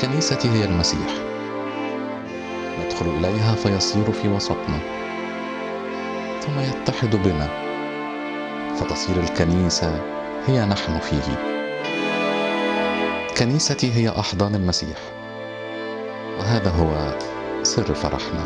الكنيسة هي المسيح ندخل إليها فيصير في وسطنا ثم يتحد بنا فتصير الكنيسة هي نحن فيه كنيستي هي أحضان المسيح وهذا هو سر فرحنا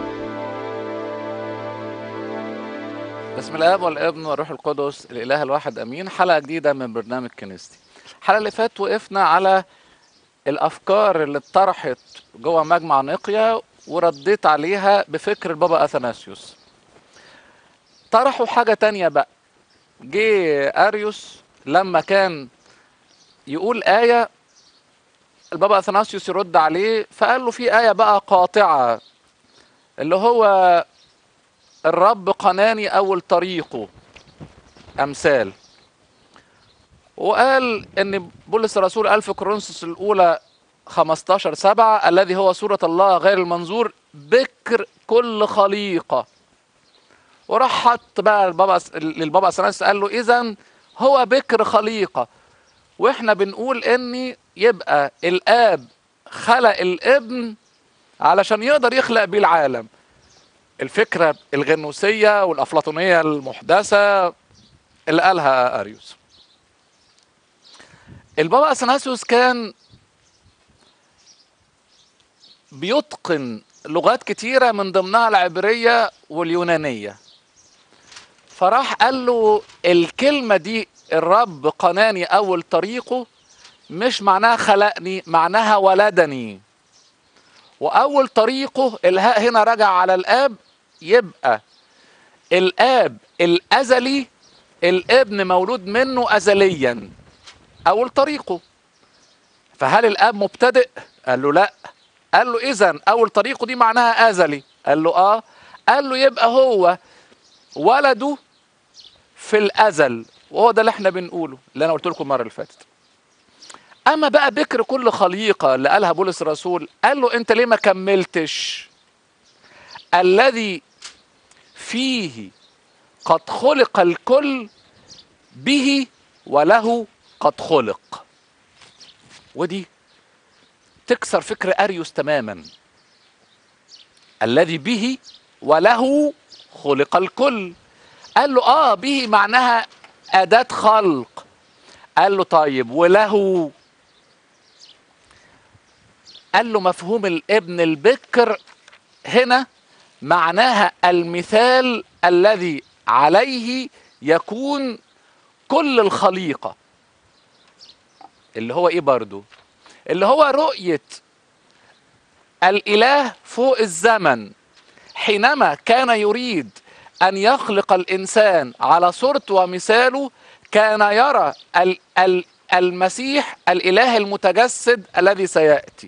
بسم الاب والابن والروح القدس الاله الواحد امين حلقه جديده من برنامج كنيستي الحلقه اللي فاتت وقفنا على الافكار اللي اتطرحت جوه مجمع نقيا ورديت عليها بفكر البابا اثناسيوس طرحوا حاجه تانية بقى جه اريوس لما كان يقول ايه البابا اثناسيوس يرد عليه فقال له في ايه بقى قاطعه اللي هو الرب قناني اول طريقه امثال وقال ان بولس الرسول قال في كورنثوس الاولى 15 7 الذي هو صورة الله غير المنظور بكر كل خليقة وراح حط بقى البابا للبابا اثناسيوس قال له اذا هو بكر خليقة واحنا بنقول ان يبقى الاب خلق الابن علشان يقدر يخلق بيه العالم الفكرة الغنوسية والأفلاطونية المحدثة اللي قالها أريوس البابا أثناسيوس كان بيتقن لغات كتيرة من ضمنها العبرية واليونانية فراح قال له الكلمة دي الرب قناني أول طريقه مش معناها خلقني معناها ولدني وأول طريقه الهاء هنا رجع على الآب يبقى الاب الازلي الابن مولود منه ازليا اول طريقه فهل الاب مبتدئ قال له لا قال له اذا اول طريقه دي معناها ازلي قال له اه قال له يبقى هو ولده في الازل وهو ده اللي احنا بنقوله اللي انا قلت لكم المره اللي فاتت اما بقى بكر كل خليقه اللي قالها بولس الرسول قال له انت ليه ما كملتش الذي فيه قد خلق الكل به وله قد خلق ودي تكسر فكر اريوس تماما الذي به وله خلق الكل قال له اه به معناها اداه خلق قال له طيب وله قال له مفهوم الابن البكر هنا معناها المثال الذي عليه يكون كل الخليقه اللي هو ايه برضو اللي هو رؤيه الاله فوق الزمن حينما كان يريد ان يخلق الانسان على صورته ومثاله كان يرى ال ال المسيح الاله المتجسد الذي سياتي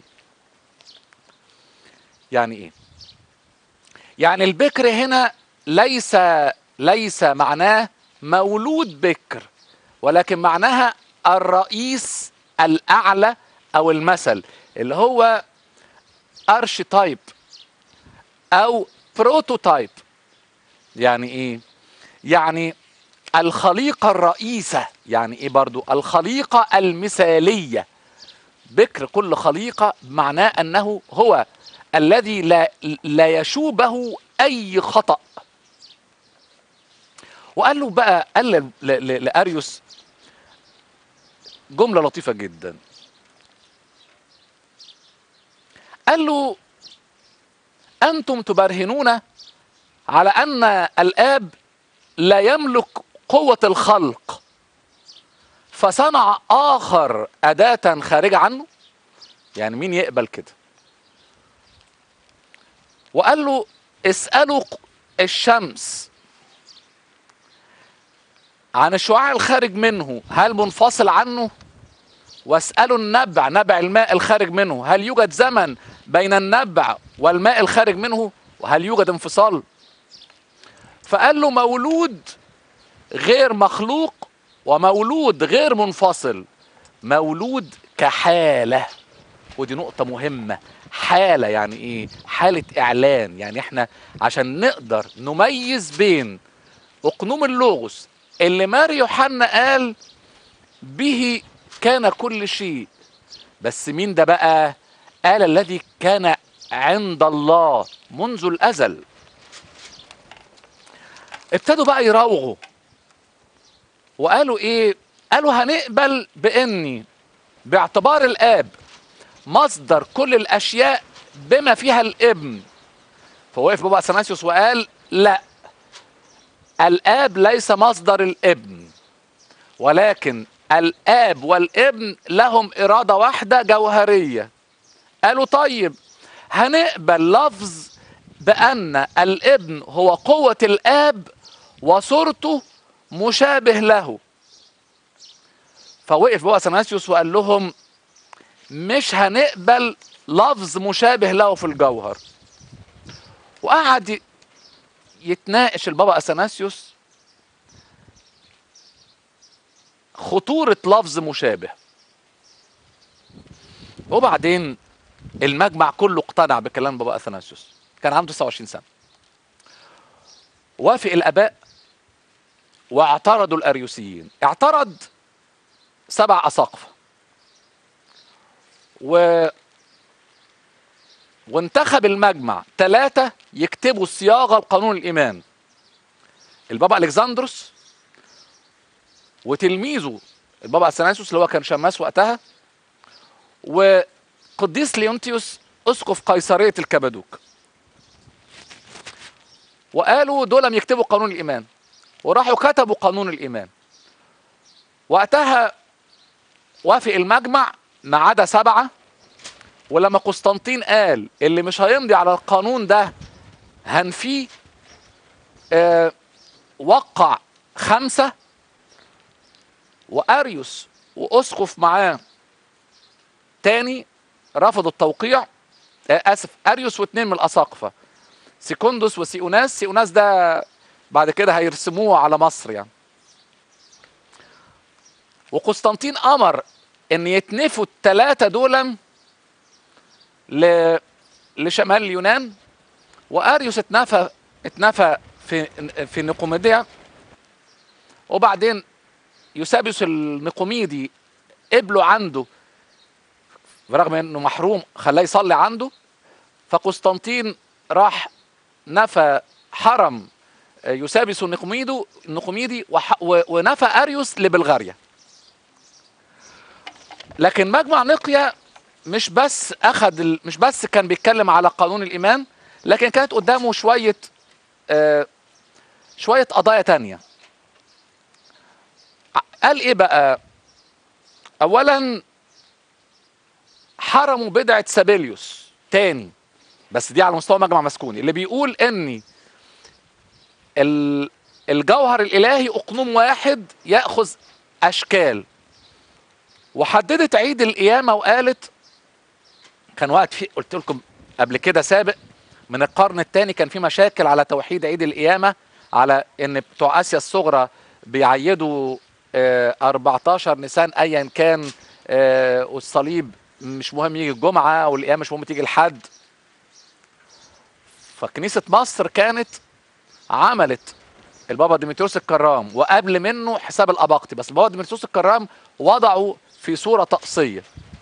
يعني ايه يعني البكر هنا ليس ليس معناه مولود بكر ولكن معناها الرئيس الاعلى او المثل اللي هو ارش تايب او بروتوتايب يعني ايه يعني الخليقة الرئيسة يعني ايه برضو الخليقة المثالية بكر كل خليقة معناه انه هو الذي لا لا يشوبه اي خطا وقال له بقى قال لاريوس جمله لطيفه جدا قال له انتم تبرهنون على ان الاب لا يملك قوه الخلق فصنع اخر اداه خارجه عنه يعني مين يقبل كده وقال له اسألوا الشمس عن الشعاع الخارج منه هل منفصل عنه واسألوا النبع نبع الماء الخارج منه هل يوجد زمن بين النبع والماء الخارج منه وهل يوجد انفصال فقال له مولود غير مخلوق ومولود غير منفصل مولود كحالة ودي نقطة مهمة حالة يعني ايه حالة اعلان يعني احنا عشان نقدر نميز بين اقنوم اللوغوس اللي ماري يوحنا قال به كان كل شيء بس مين ده بقى قال الذي كان عند الله منذ الازل ابتدوا بقى يراوغوا وقالوا ايه قالوا هنقبل باني باعتبار الاب مصدر كل الاشياء بما فيها الابن فوقف بابا اثناسيوس وقال لا الاب ليس مصدر الابن ولكن الاب والابن لهم اراده واحده جوهريه قالوا طيب هنقبل لفظ بان الابن هو قوه الاب وصورته مشابه له فوقف بابا اثناسيوس وقال لهم مش هنقبل لفظ مشابه له في الجوهر وقعد يتناقش البابا اثناسيوس خطورة لفظ مشابه وبعدين المجمع كله اقتنع بكلام بابا اثناسيوس كان عنده 29 سنة وافق الاباء واعترضوا الاريوسيين اعترض سبع اساقفه و وانتخب المجمع ثلاثة يكتبوا الصياغة لقانون الإيمان البابا ألكسندروس وتلميذه البابا اثناسيوس اللي هو كان شماس وقتها وقديس ليونتيوس اسقف قيصريه الكبادوك وقالوا دول يكتبوا قانون الايمان وراحوا كتبوا قانون الايمان وقتها وافق المجمع ما عدا سبعه ولما قسطنطين قال اللي مش هيمضي على القانون ده هنفيه آه وقع خمسه واريوس واسقف معاه تاني رفضوا التوقيع آه اسف اريوس واثنين من الاساقفه سيكوندوس وسيوناس سيوناس ده بعد كده هيرسموه على مصر يعني وقسطنطين امر ان يتنفوا الثلاثه دول ل... لشمال اليونان واريوس اتنفى اتنفى في في نيقوميديا وبعدين يوسابيوس النقوميدي قبله عنده برغم انه محروم خلاه يصلي عنده فقسطنطين راح نفى حرم يوسابيوس النقوميدو النقوميدي وح- و- ونفى اريوس لبلغاريا لكن مجمع نقيا مش بس اخذ ال... مش بس كان بيتكلم على قانون الايمان لكن كانت قدامه شويه آه شويه قضايا تانية قال ايه بقى اولا حرموا بدعه سابيليوس تاني بس دي على مستوى مجمع مسكوني اللي بيقول ان ال- الجوهر الالهي اقنوم واحد ياخذ اشكال وحددت عيد القيامه وقالت كان وقت في قلت لكم قبل كده سابق من القرن الثاني كان في مشاكل على توحيد عيد القيامه على ان بتوع اسيا الصغرى بيعيدوا آه، 14 نيسان ايا كان آه، والصليب مش مهم يجي الجمعه والقيامه مش مهم تيجي الحد فكنيسه مصر كانت عملت البابا ديمتريوس الكرام وقبل منه حساب الاباقطي بس البابا ديمتريوس الكرام وضعه في صوره طقسيه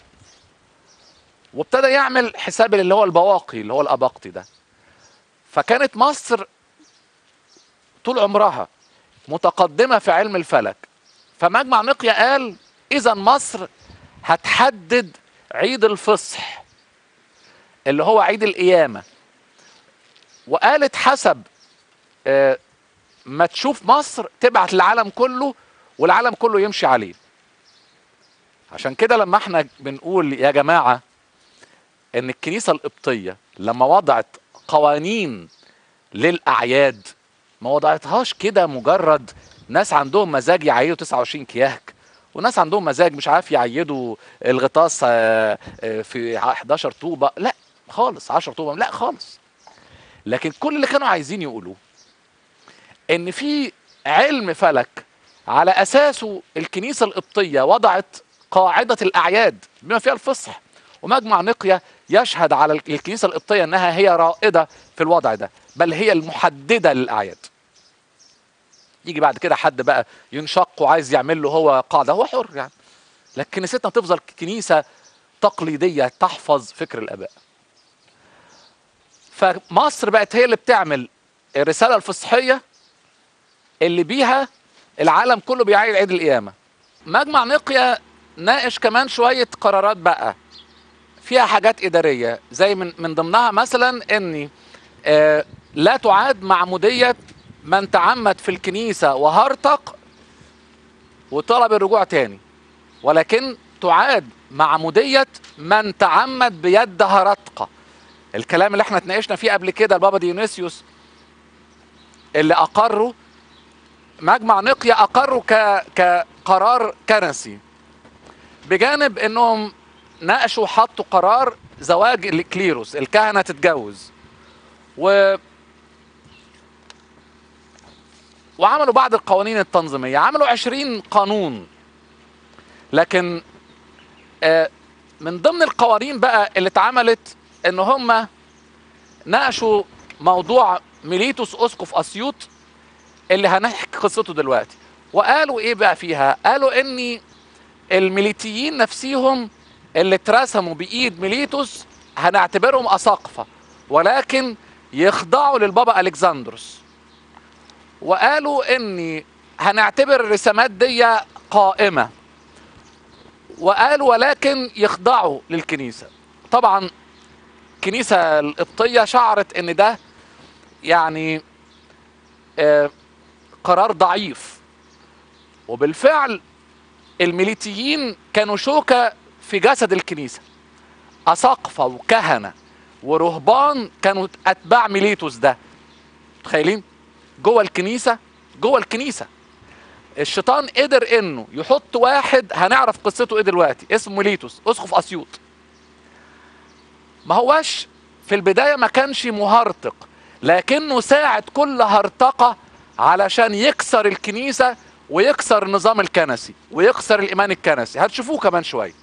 وابتدى يعمل حساب اللي هو البواقي اللي هو الاباقطي ده فكانت مصر طول عمرها متقدمه في علم الفلك فمجمع نقيا قال اذا مصر هتحدد عيد الفصح اللي هو عيد القيامه وقالت حسب آه، ما تشوف مصر تبعت للعالم كله والعالم كله يمشي عليه عشان كده لما احنا بنقول يا جماعه ان الكنيسه القبطيه لما وضعت قوانين للاعياد ما وضعتهاش كده مجرد ناس عندهم مزاج يعيدوا 29 كياك وناس عندهم مزاج مش عارف يعيدوا الغطاس آه، آه، في 11 طوبه لا خالص 10 طوبه لا خالص لكن كل اللي كانوا عايزين يقولوه ان في علم فلك على اساسه الكنيسه القبطيه وضعت قاعده الاعياد بما فيها الفصح ومجمع نقيا يشهد على الكنيسه القبطيه انها هي رائده في الوضع ده بل هي المحدده للاعياد يجي بعد كده حد بقى ينشق وعايز يعمل له هو قاعده هو حر يعني لكن كنيستنا تفضل كنيسه تقليديه تحفظ فكر الاباء فمصر بقت هي اللي بتعمل الرساله الفصحيه اللي بيها العالم كله بيعيد عيد القيامه مجمع نقيا ناقش كمان شويه قرارات بقى فيها حاجات اداريه زي من من ضمنها مثلا اني آه لا تعاد معموديه من تعمد في الكنيسه وهرطق وطلب الرجوع تاني ولكن تعاد معموديه من تعمد بيد هرطقه الكلام اللي احنا اتناقشنا فيه قبل كده البابا ديونيسيوس اللي اقره مجمع نقيا اقره ك كقرار كنسي بجانب انهم ناقشوا حطوا قرار زواج الكليروس الكهنه تتجوز و وعملوا بعض القوانين التنظيميه عملوا عشرين قانون لكن آه من ضمن القوانين بقى اللي اتعملت ان هم ناقشوا موضوع ميليتوس اسقف اسيوط اللي هنحكي قصته دلوقتي وقالوا ايه بقى فيها قالوا ان الميليتيين نفسيهم اللي اترسموا بايد ميليتوس هنعتبرهم اساقفه ولكن يخضعوا للبابا الكسندروس وقالوا ان هنعتبر الرسامات دي قائمه وقالوا ولكن يخضعوا للكنيسه طبعا الكنيسه القبطيه شعرت ان ده يعني آه قرار ضعيف وبالفعل الميليتيين كانوا شوكة في جسد الكنيسة أساقفة وكهنة ورهبان كانوا أتباع ميليتوس ده متخيلين جوه الكنيسة جوه الكنيسة الشيطان قدر انه يحط واحد هنعرف قصته ايه دلوقتي اسمه ميليتوس اسقف اسيوط ما هواش في البداية ما كانش مهرطق لكنه ساعد كل هرطقة علشان يكسر الكنيسة ويكسر النظام الكنسي ويكسر الإيمان الكنسي هتشوفوه كمان شوية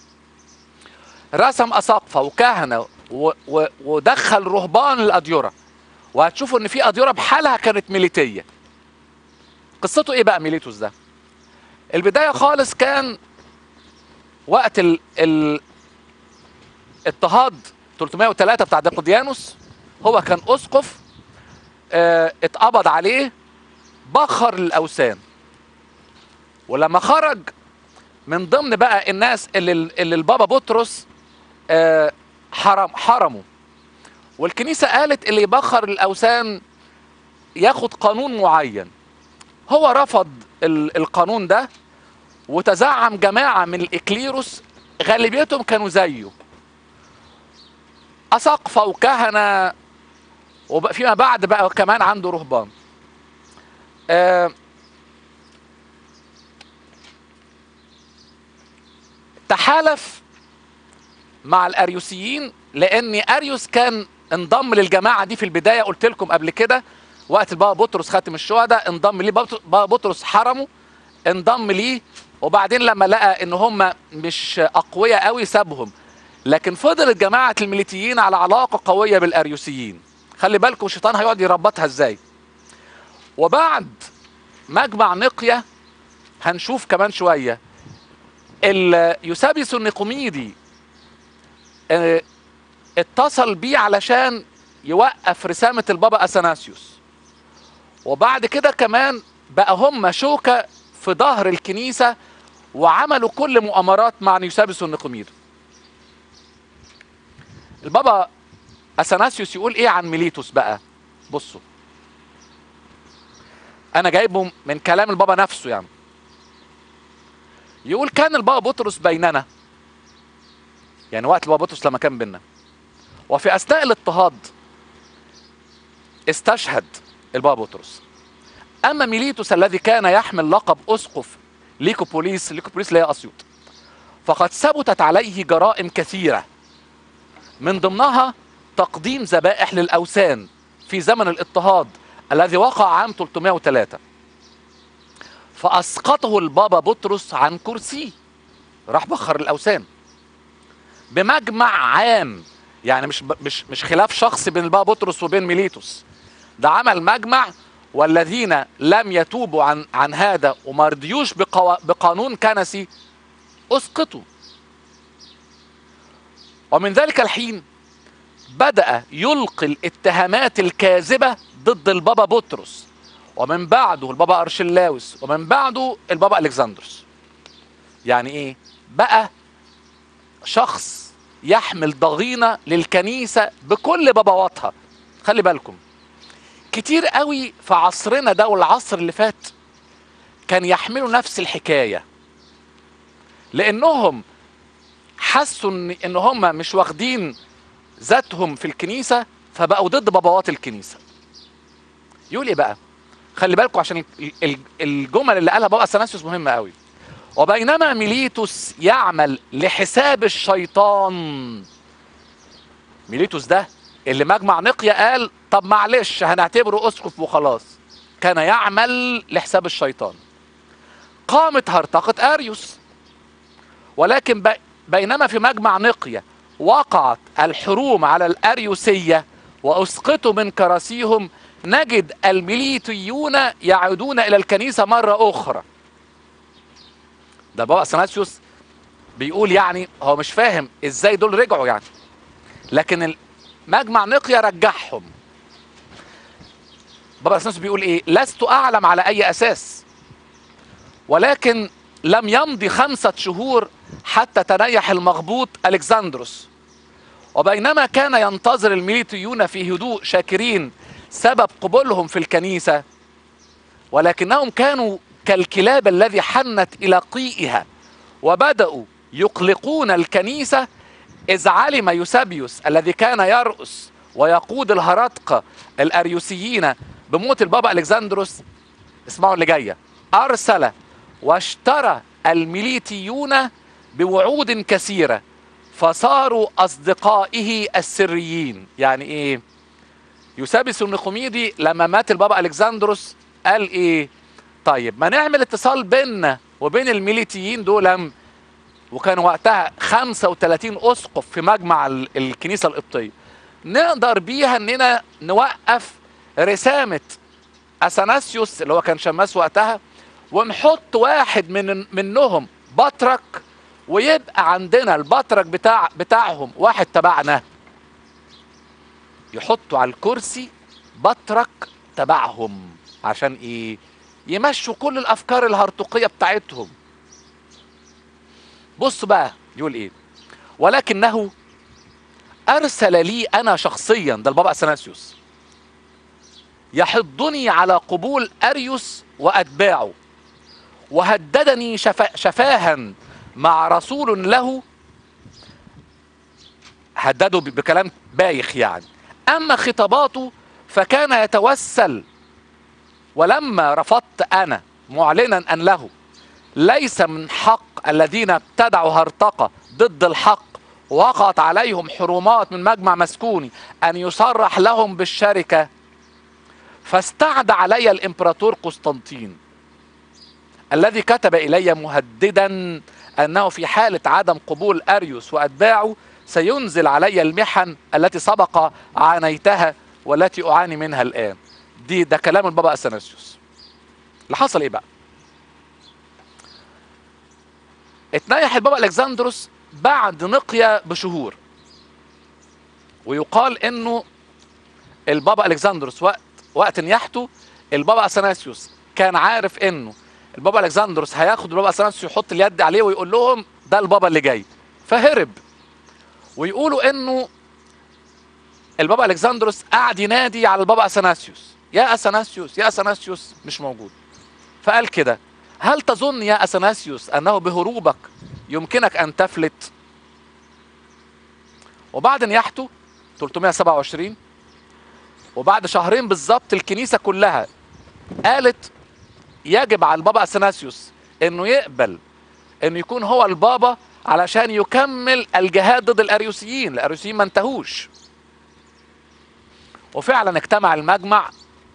رسم أساقفة وكهنة و و ودخل رهبان الأديرة وهتشوفوا إن في أديرة بحالها كانت ميليتية قصته إيه بقى ميليتوس ده البداية خالص كان وقت ال ال اضطهاد 303 بتاع دقديانوس هو كان اسقف اه اتقبض عليه بخر للاوثان ولما خرج من ضمن بقى الناس اللي اللي البابا بطرس اه حرم حرمه والكنيسه قالت اللي يبخر الاوثان ياخد قانون معين هو رفض القانون ده وتزعم جماعه من الاكليروس غالبيتهم كانوا زيه أساقفة وكهنة وفيما بعد بقى كمان عنده رهبان أه تحالف مع الأريوسيين لأن أريوس كان انضم للجماعة دي في البداية قلت لكم قبل كده وقت البابا بطرس خاتم الشهداء انضم ليه بابا بطرس حرمه انضم ليه وبعدين لما لقى ان هم مش اقوياء قوي سابهم لكن فضلت جماعة الميليتيين على علاقة قوية بالأريوسيين خلي بالكم الشيطان هيقعد يربطها ازاي وبعد مجمع نقية هنشوف كمان شوية يوسابيوس النقوميدي اه اتصل بيه علشان يوقف رسامة البابا أثناسيوس وبعد كده كمان بقى هم شوكة في ظهر الكنيسة وعملوا كل مؤامرات مع يوسابيوس النقوميدي البابا اثناسيوس يقول ايه عن ميليتوس بقى بصوا انا جايبه من كلام البابا نفسه يعني يقول كان البابا بطرس بيننا يعني وقت البابا بطرس لما كان بيننا وفي اثناء الاضطهاد استشهد البابا بطرس اما ميليتوس الذي كان يحمل لقب اسقف ليكوبوليس ليكوبوليس اللي هي اسيوط فقد ثبتت عليه جرائم كثيره من ضمنها تقديم ذبائح للاوثان في زمن الاضطهاد الذي وقع عام 303 فاسقطه البابا بطرس عن كرسيه راح بخر الاوثان بمجمع عام يعني مش مش مش خلاف شخصي بين البابا بطرس وبين ميليتوس ده عمل مجمع والذين لم يتوبوا عن عن هذا وما رضيوش بقوا بقانون كنسي اسقطوا ومن ذلك الحين بدأ يلقي الاتهامات الكاذبة ضد البابا بطرس ومن بعده البابا أرشلاوس ومن بعده البابا ألكسندروس يعني إيه؟ بقى شخص يحمل ضغينة للكنيسة بكل بابواتها خلي بالكم كتير قوي في عصرنا ده والعصر اللي فات كان يحملوا نفس الحكاية لأنهم حسوا ان ان هم مش واخدين ذاتهم في الكنيسه فبقوا ضد بابوات الكنيسه يقول ايه بقى خلي بالكم عشان ال- ال- الجمل اللي قالها بابا اثناسيوس مهمه قوي وبينما ميليتوس يعمل لحساب الشيطان ميليتوس ده اللي مجمع نقيا قال طب معلش هنعتبره اسقف وخلاص كان يعمل لحساب الشيطان قامت هرطقة اريوس ولكن ب- بينما في مجمع نقيا وقعت الحروم على الاريوسيه واسقطوا من كراسيهم نجد الميليتيون يعودون الى الكنيسه مره اخرى ده بابا اثناسيوس بيقول يعني هو مش فاهم ازاي دول رجعوا يعني لكن مجمع نقيا رجعهم بابا اثناسيوس بيقول ايه لست اعلم على اي اساس ولكن لم يمضي خمسة شهور حتى تنيح المغبوط ألكسندروس وبينما كان ينتظر الميليتيون في هدوء شاكرين سبب قبولهم في الكنيسة ولكنهم كانوا كالكلاب الذي حنت إلى قيئها وبدأوا يقلقون الكنيسة إذ علم يوسابيوس الذي كان يرأس ويقود الهرطقة الأريوسيين بموت البابا ألكسندروس اسمعوا اللي جاية أرسل واشترى الميليتيون بوعود كثيرة فصاروا أصدقائه السريين يعني إيه يوسابيس النقوميدي لما مات البابا ألكسندروس قال إيه طيب ما نعمل اتصال بيننا وبين الميليتيين دول وكان وقتها 35 أسقف في مجمع ال- الكنيسة القبطية نقدر بيها اننا نوقف رسامة اثناسيوس اللي هو كان شماس وقتها ونحط واحد من منهم بطرك ويبقى عندنا البطرك بتاع بتاعهم واحد تبعنا يحطوا على الكرسي بطرك تبعهم عشان ايه يمشوا كل الافكار الهرطقيه بتاعتهم بص بقى يقول ايه ولكنه ارسل لي انا شخصيا ده البابا اثناسيوس يحضني على قبول اريوس واتباعه وهددني شفا شفاها مع رسول له هدده ب- بكلام بايخ يعني اما خطاباته فكان يتوسل ولما رفضت انا معلنا ان له ليس من حق الذين ابتدعوا هرطقه ضد الحق وقعت عليهم حرمات من مجمع مسكوني ان يصرح لهم بالشركه فاستعد علي الامبراطور قسطنطين الذي كتب الي مهددا انه في حاله عدم قبول اريوس واتباعه سينزل علي المحن التي سبق عانيتها والتي اعاني منها الان دي ده كلام البابا اثناسيوس اللي حصل ايه بقى اتنيح البابا الكسندروس بعد نقيا بشهور ويقال انه البابا الكسندروس وقت وقت نياحته البابا اثناسيوس كان عارف انه البابا الكسندروس هياخد البابا اثناسيوس يحط اليد عليه ويقول لهم ده البابا اللي جاي فهرب ويقولوا انه البابا الكسندروس قعد ينادي على البابا اثناسيوس يا اثناسيوس يا اثناسيوس مش موجود فقال كده هل تظن يا اثناسيوس انه بهروبك يمكنك ان تفلت وبعد نياحته 327 وبعد شهرين بالظبط الكنيسه كلها قالت يجب على البابا اثناسيوس انه يقبل انه يكون هو البابا علشان يكمل الجهاد ضد الاريوسيين الاريوسيين ما انتهوش وفعلا اجتمع المجمع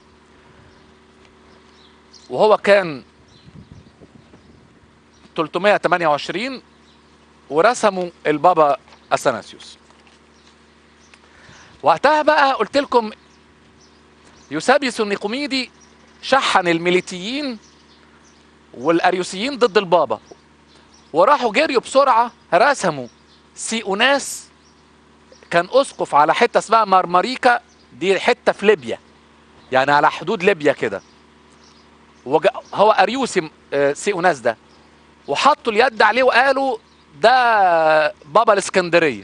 وهو كان 328 ورسموا البابا اثناسيوس وقتها بقى قلت لكم يوسابيوس النيقوميدي شحن الميليتيين والاريوسيين ضد البابا وراحوا جريوا بسرعه رسموا سيئوناس كان اسقف على حته اسمها مرمريكا دي حته في ليبيا يعني على حدود ليبيا كده وج- هو اريوسي آه، سيئوناس ده وحطوا اليد عليه وقالوا ده بابا الاسكندريه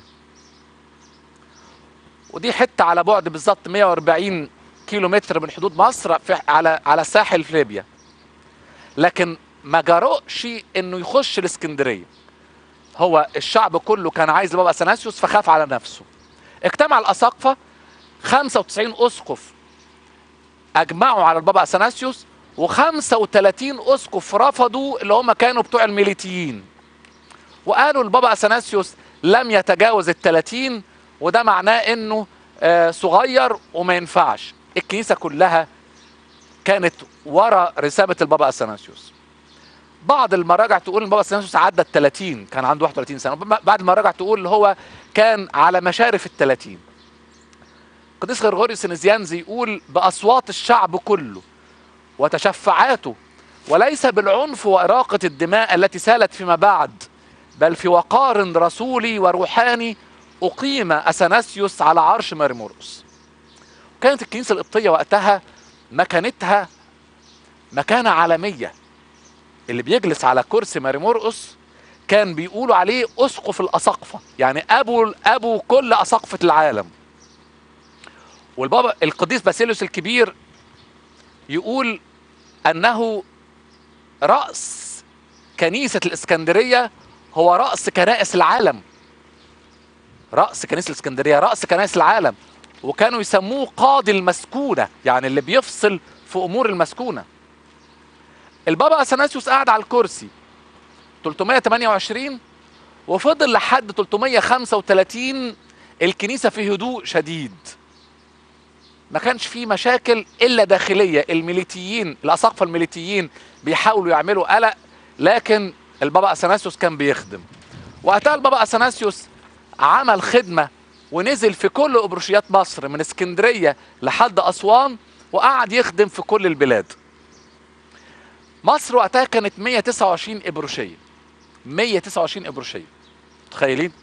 ودي حته على بعد بالظبط 140 كيلو متر من حدود مصر في على على ساحل في ليبيا لكن ما جرؤش انه يخش الاسكندريه هو الشعب كله كان عايز بابا اثناسيوس فخاف على نفسه اجتمع الاساقفه 95 اسقف اجمعوا على البابا اثناسيوس و35 اسقف رفضوا اللي هم كانوا بتوع الميليتيين وقالوا البابا اثناسيوس لم يتجاوز ال 30 وده معناه انه آه، صغير وما ينفعش الكنيسه كلها كانت ورا رساله البابا اثناسيوس بعض المراجع تقول ان البابا اثناسيوس عدى ال 30 كان عنده 31 سنه بعد المراجع تقول اللي هو كان على مشارف ال 30 قديس غرغوريوس النزيانزي يقول باصوات الشعب كله وتشفعاته وليس بالعنف واراقه الدماء التي سالت فيما بعد بل في وقار رسولي وروحاني اقيم اثناسيوس على عرش ماريمورقس كانت الكنيسه القبطيه وقتها مكانتها مكانه عالميه اللي بيجلس على كرسي ماريمورقس كان بيقولوا عليه اسقف الاساقفه يعني ابو ابو كل اساقفه العالم والبابا القديس باسيليوس الكبير يقول انه راس كنيسه الاسكندريه هو راس كنائس العالم راس كنيسه الاسكندريه راس كنائس العالم وكانوا يسموه قاضي المسكونه يعني اللي بيفصل في امور المسكونه البابا اثناسيوس قعد على الكرسي 328 وفضل لحد 335 الكنيسه في هدوء شديد ما كانش فيه مشاكل الا داخليه الميليتيين الاساقفه الميليتيين بيحاولوا يعملوا قلق لكن البابا اثناسيوس كان بيخدم وقتها البابا اثناسيوس عمل خدمه ونزل في كل ابروشيات مصر من اسكندريه لحد اسوان وقعد يخدم في كل البلاد مصر وقتها كانت 129 ابروشيه 129 ابروشيه متخيلين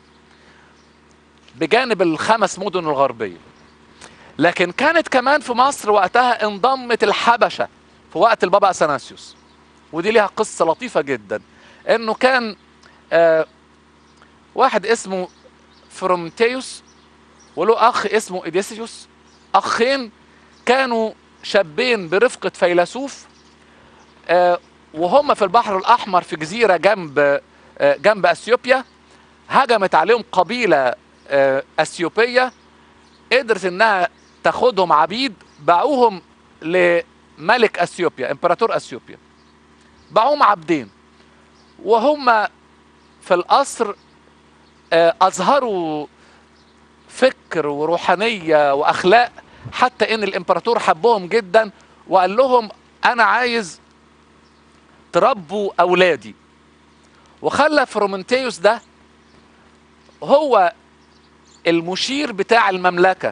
بجانب الخمس مدن الغربيه لكن كانت كمان في مصر وقتها انضمت الحبشه في وقت البابا اثناسيوس ودي ليها قصه لطيفه جدا انه كان آه واحد اسمه فرومتيوس وله اخ اسمه ايديسيوس اخين كانوا شابين برفقه فيلسوف آه وهم في البحر الاحمر في جزيره جنب آه جنب اثيوبيا هجمت عليهم قبيله آه اثيوبيه قدرت انها تاخدهم عبيد باعوهم لملك اثيوبيا امبراطور اثيوبيا باعوهم عبدين وهم في القصر آه، اظهروا فكر وروحانيه واخلاق حتى ان الامبراطور حبهم جدا وقال لهم انا عايز تربوا اولادي وخلى فرومنتيوس ده هو المشير بتاع المملكه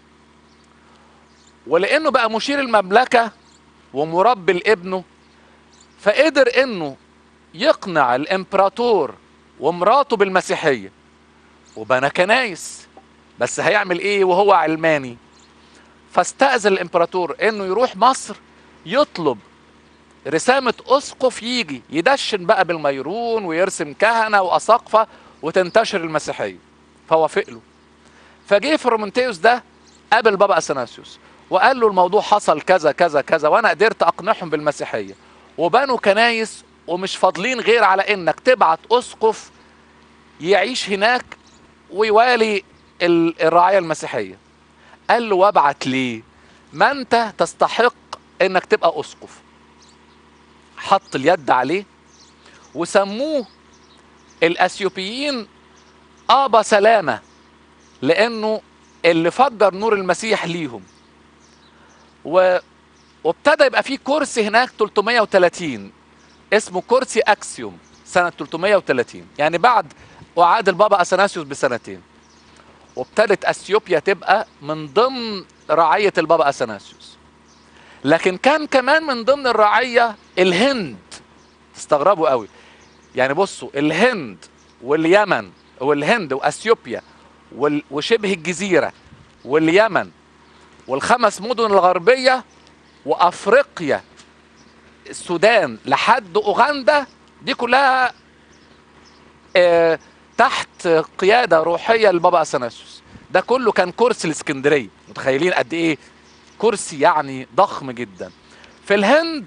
ولانه بقى مشير المملكه ومربي لابنه فقدر انه يقنع الامبراطور ومراته بالمسيحيه وبنى كنايس بس هيعمل ايه وهو علماني فاستأذن الامبراطور انه يروح مصر يطلب رسامة اسقف يجي يدشن بقى بالميرون ويرسم كهنة واساقفة وتنتشر المسيحية فوافق له فجه فرومنتيوس ده قابل بابا اثناسيوس وقال له الموضوع حصل كذا كذا كذا وانا قدرت اقنعهم بالمسيحيه وبنوا كنايس ومش فاضلين غير على انك تبعت اسقف يعيش هناك ويوالي ال- الرعايه المسيحيه قال له وابعت ليه ما انت تستحق انك تبقى اسقف حط اليد عليه وسموه الاثيوبيين ابا سلامه لانه اللي فجر نور المسيح ليهم و... وابتدى يبقى فيه كرسي هناك 330 اسمه كرسي اكسيوم سنة 330 يعني بعد وعاد البابا اثناسيوس بسنتين وابتدت اثيوبيا تبقى من ضمن رعية البابا اثناسيوس لكن كان كمان من ضمن الرعية الهند استغربوا قوي يعني بصوا الهند واليمن والهند واثيوبيا وال- وشبه الجزيرة واليمن والخمس مدن الغربية وأفريقيا السودان لحد أوغندا دي كلها آه، تحت قيادة روحية لبابا أثناسيوس ده كله كان كرسي الإسكندرية متخيلين قد إيه كرسي يعني ضخم جدا في الهند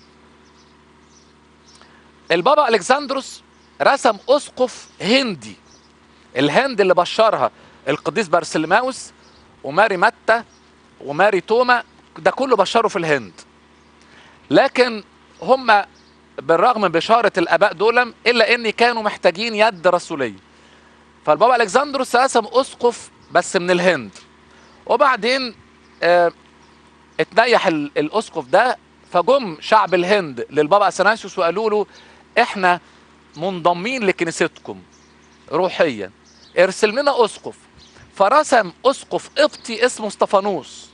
البابا ألكسندروس رسم أسقف هندي الهند اللي بشرها القديس بارسلماوس وماري متى وماري توما ده كله بشره في الهند لكن هم بالرغم من بشارة الآباء دول إلا إن كانوا محتاجين يد رسولية فالبابا ألكسندروس رسم أسقف بس من الهند وبعدين آه اتنيح ال- الأسقف ده فجم شعب الهند للبابا أثناسيوس وقالوا له إحنا منضمين لكنيستكم روحيا ارسل لنا أسقف فرسم أسقف قبطي اسمه استفانوس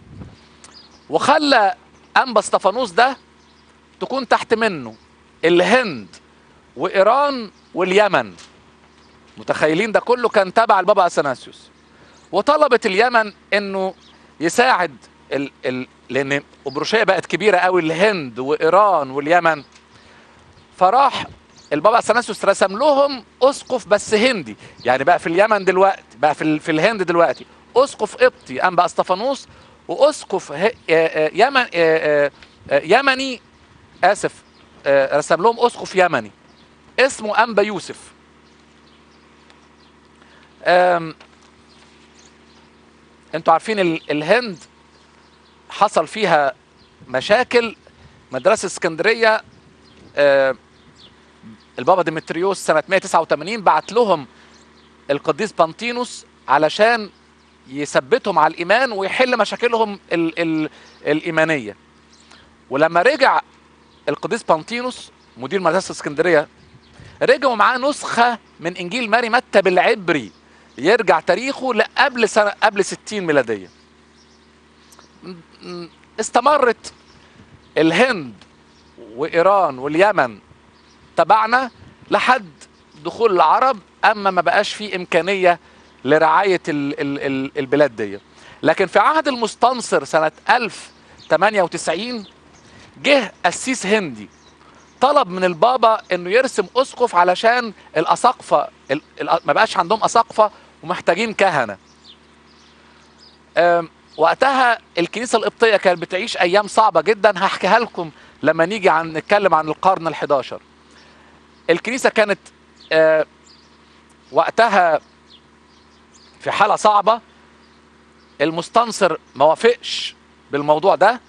وخلى أنبا استفانوس ده تكون تحت منه الهند وإيران واليمن متخيلين ده كله كان تبع البابا أثناسيوس وطلبت اليمن انه يساعد ال... ال... لان أبروشية بقت كبيرة قوي الهند وإيران واليمن فراح البابا أثناسيوس رسم لهم أسقف بس هندي يعني بقى في اليمن دلوقتي بقى في, ال... في الهند دلوقتي أسقف قبطي أنبا اسطفانوس وأسقف ه... آه، آه، يمن آه، آه، آه، يمني آسف آه، رسم لهم أسقف يمني اسمه أنبا يوسف آم، انتوا عارفين ال- الهند حصل فيها مشاكل مدرسة اسكندرية آه، البابا ديمتريوس سنة 189 بعت لهم القديس بانتينوس علشان يثبتهم على الإيمان ويحل مشاكلهم ال ال الإيمانية ولما رجع القديس بانتينوس مدير مدرسة اسكندرية رجعوا معاه نسخة من إنجيل ماري متى بالعبري يرجع تاريخه لقبل سنة قبل 60 ميلادية م- م- استمرت الهند وإيران واليمن تبعنا لحد دخول العرب أما ما بقاش في إمكانية لرعاية ال ال ال البلاد دي لكن في عهد المستنصر سنة 1098 جه قسيس هندي طلب من البابا انه يرسم اسقف علشان الاساقفه ال- ال- ما بقاش عندهم اساقفه ومحتاجين كهنه أم، وقتها الكنيسه القبطيه كانت بتعيش ايام صعبه جدا هحكيها لكم لما نيجي عن نتكلم عن القرن ال11 الكنيسه كانت آه، وقتها في حاله صعبه المستنصر ما وافقش بالموضوع ده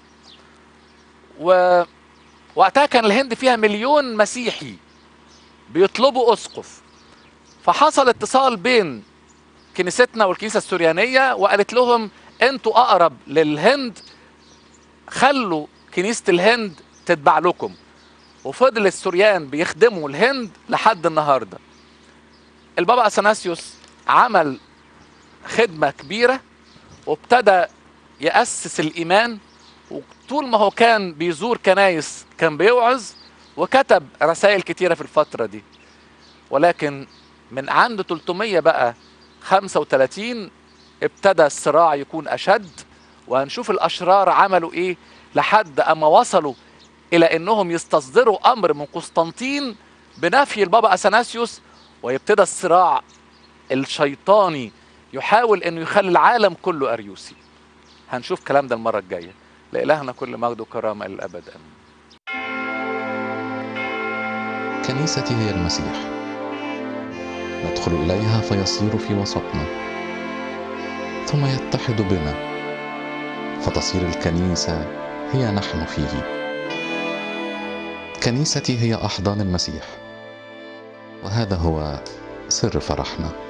و وقتها كان الهند فيها مليون مسيحي بيطلبوا اسقف فحصل اتصال بين كنيستنا والكنيسه السوريانيه وقالت لهم انتوا اقرب للهند خلوا كنيسه الهند تتبع لكم وفضل السوريان بيخدموا الهند لحد النهارده البابا اثناسيوس عمل خدمه كبيره وابتدى ياسس الايمان وطول ما هو كان بيزور كنايس كان بيوعظ وكتب رسائل كتيرة في الفترة دي ولكن من عند 300 بقى 35 ابتدى الصراع يكون أشد وهنشوف الأشرار عملوا إيه لحد أما وصلوا إلى أنهم يستصدروا أمر من قسطنطين بنفي البابا أثناسيوس ويبتدى الصراع الشيطاني يحاول أنه يخلي العالم كله أريوسي هنشوف كلام ده المرة الجاية لإلهنا كل مجد وكرامة إلى الأبد آمين كنيستي هي المسيح ندخل إليها فيصير في وسطنا ثم يتحد بنا فتصير الكنيسة هي نحن فيه كنيستي هي أحضان المسيح وهذا هو سر فرحنا